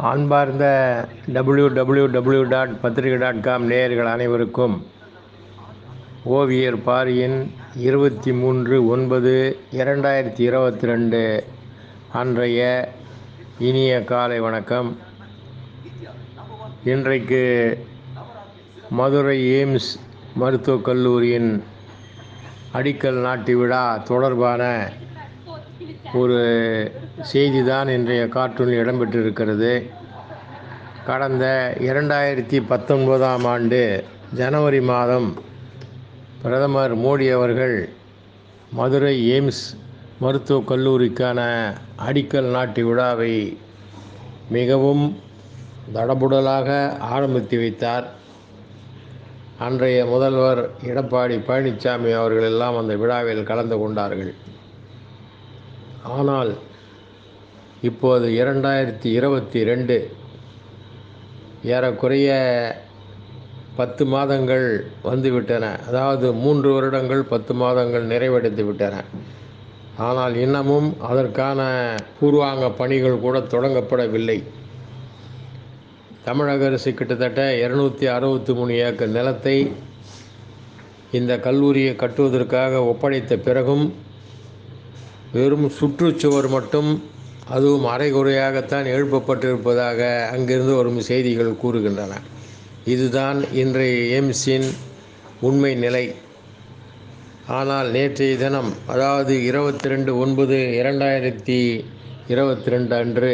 அன்பார்ந்த W W W dot Pathrikai dot com நேயர்கள் அனைவருக்கும் ஓவியர் பாரியின் இருபத்தி மூன்று ஒன்பது இரண்டாயிரத்தி இருபத்தி ரெண்டு அன்றைய இனிய காலை வணக்கம் இன்றைக்கு மதுரை எய்ம்ஸ் மருத்துவக் கல்லூரியின் அடிக்கல் நாட்டு விழா தொடர்பான ஒரு செய்தி தான் இன்றைய கார்ட்டூனில் இடம்பெற்றிருக்கிறது கடந்த இரண்டாயிரத்தி பத்தொன்பதாம் ஆண்டு ஜனவரி மாதம் பிரதமர் மோடி அவர்கள் மதுரை எய்ம்ஸ் மருத்துவக் கல்லூரிக்கான அடிக்கல் நாட்டு விழாவை மிகவும் தடபுடலாக ஆரம்பித்து வைத்தார் அன்றைய முதல்வர் எடப்பாடி பழனிசாமி அவர்கள் எல்லாம் அந்த விழாவில் கலந்து கொண்டார்கள் ஆனால் இப்போது இரண்டாயிரத்தி இருபத்தி ரெண்டு ஏறக்குறைய பத்து மாதங்கள் வந்துவிட்டன அதாவது மூன்று வருடங்கள் பத்து மாதங்கள் நிறைவடைந்து விட்டன ஆனால் இன்னமும் அதற்கான பூர்வாங்க பணிகள் கூட தொடங்கப்படவில்லை தமிழக அரசு கிட்டத்தட்ட இரநூத்தி அறுபத்தி மூணு ஏக்கர் நிலத்தை இந்த கல்லூரியை கட்டுவதற்காக ஒப்படைத்த பிறகும் வெறும் சுற்றுச்சுவர் மட்டும் அதுவும் அரைகுறையாகத்தான் எழுப்பப்பட்டிருப்பதாக அங்கிருந்து வரும் செய்திகள் கூறுகின்றன இதுதான் இன்றைய எய்ம்ஸின் உண்மை நிலை ஆனால் நேற்றைய தினம் அதாவது இருபத்தி ரெண்டு ஒன்பது இரண்டாயிரத்தி இருபத்தி ரெண்டு அன்று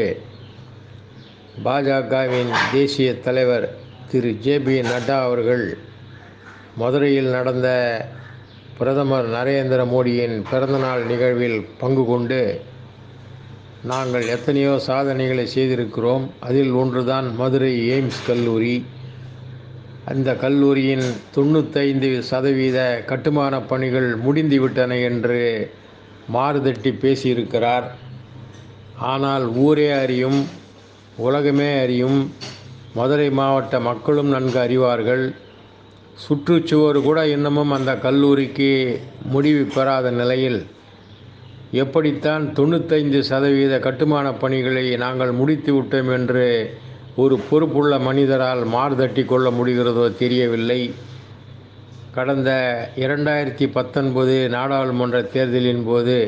பாஜகவின் தேசிய தலைவர் திரு ஜே பி நட்டா அவர்கள் மதுரையில் நடந்த பிரதமர் நரேந்திர மோடியின் பிறந்தநாள் நிகழ்வில் பங்கு கொண்டு நாங்கள் எத்தனையோ சாதனைகளை செய்திருக்கிறோம் அதில் ஒன்றுதான் மதுரை எய்ம்ஸ் கல்லூரி அந்த கல்லூரியின் தொண்ணூத்தைந்து சதவீத கட்டுமான பணிகள் முடிந்துவிட்டன என்று மாறுதட்டி பேசியிருக்கிறார் ஆனால் ஊரே அறியும் உலகமே அறியும் மதுரை மாவட்ட மக்களும் நன்கு அறிவார்கள் சுற்றுச்சுவர் கூட இன்னமும் அந்த கல்லூரிக்கு முடிவு பெறாத நிலையில் எப்படித்தான் தொண்ணூத்தைந்து சதவீத கட்டுமான பணிகளை நாங்கள் முடித்து விட்டோம் என்று ஒரு பொறுப்புள்ள மனிதரால் மார்தட்டி கொள்ள முடிகிறதோ தெரியவில்லை கடந்த இரண்டாயிரத்தி பத்தொன்பது நாடாளுமன்ற தேர்தலின் போது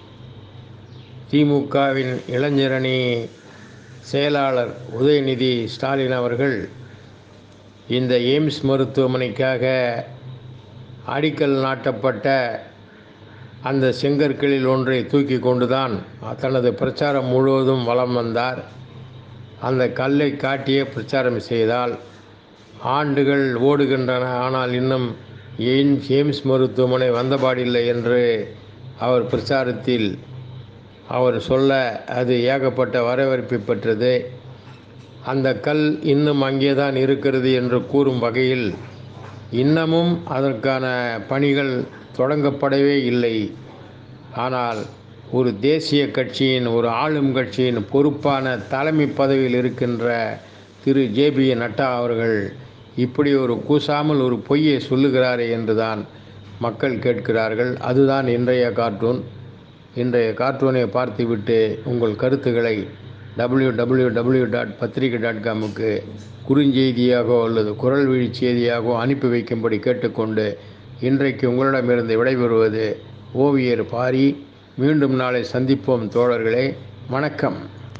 திமுகவின் இளைஞரணி செயலாளர் உதயநிதி ஸ்டாலின் அவர்கள் இந்த எய்ம்ஸ் மருத்துவமனைக்காக அடிக்கல் நாட்டப்பட்ட அந்த செங்கற்களில் ஒன்றை தூக்கி கொண்டுதான் தனது பிரச்சாரம் முழுவதும் வலம் வந்தார் அந்த கல்லை காட்டியே பிரச்சாரம் செய்தால் ஆண்டுகள் ஓடுகின்றன ஆனால் இன்னும் எய்ம்ஸ் எய்ம்ஸ் மருத்துவமனை வந்தபாடில்லை என்று அவர் பிரச்சாரத்தில் அவர் சொல்ல அது ஏகப்பட்ட வரவேற்பை பெற்றது அந்த கல் இன்னும் அங்கே தான் இருக்கிறது என்று கூறும் வகையில் இன்னமும் அதற்கான பணிகள் தொடங்கப்படவே இல்லை ஆனால் ஒரு தேசிய கட்சியின் ஒரு ஆளும் கட்சியின் பொறுப்பான தலைமை பதவியில் இருக்கின்ற திரு ஜே பி நட்டா அவர்கள் இப்படி ஒரு கூசாமல் ஒரு பொய்யை சொல்லுகிறாரே என்றுதான் மக்கள் கேட்கிறார்கள் அதுதான் இன்றைய கார்ட்டூன் இன்றைய கார்ட்டூனை பார்த்துவிட்டு உங்கள் கருத்துக்களை W W W dot Pathrikai dot காமுக்கு குறுஞ்செய்தியாகவோ அல்லது குரல் வழி செய்தியாகவோ அனுப்பி வைக்கும்படி கேட்டுக்கொண்டு இன்றைக்கு உங்களிடமிருந்து விடைபெறுவது ஓவியர் பாரி மீண்டும் நாளை சந்திப்போம் தோழர்களே வணக்கம்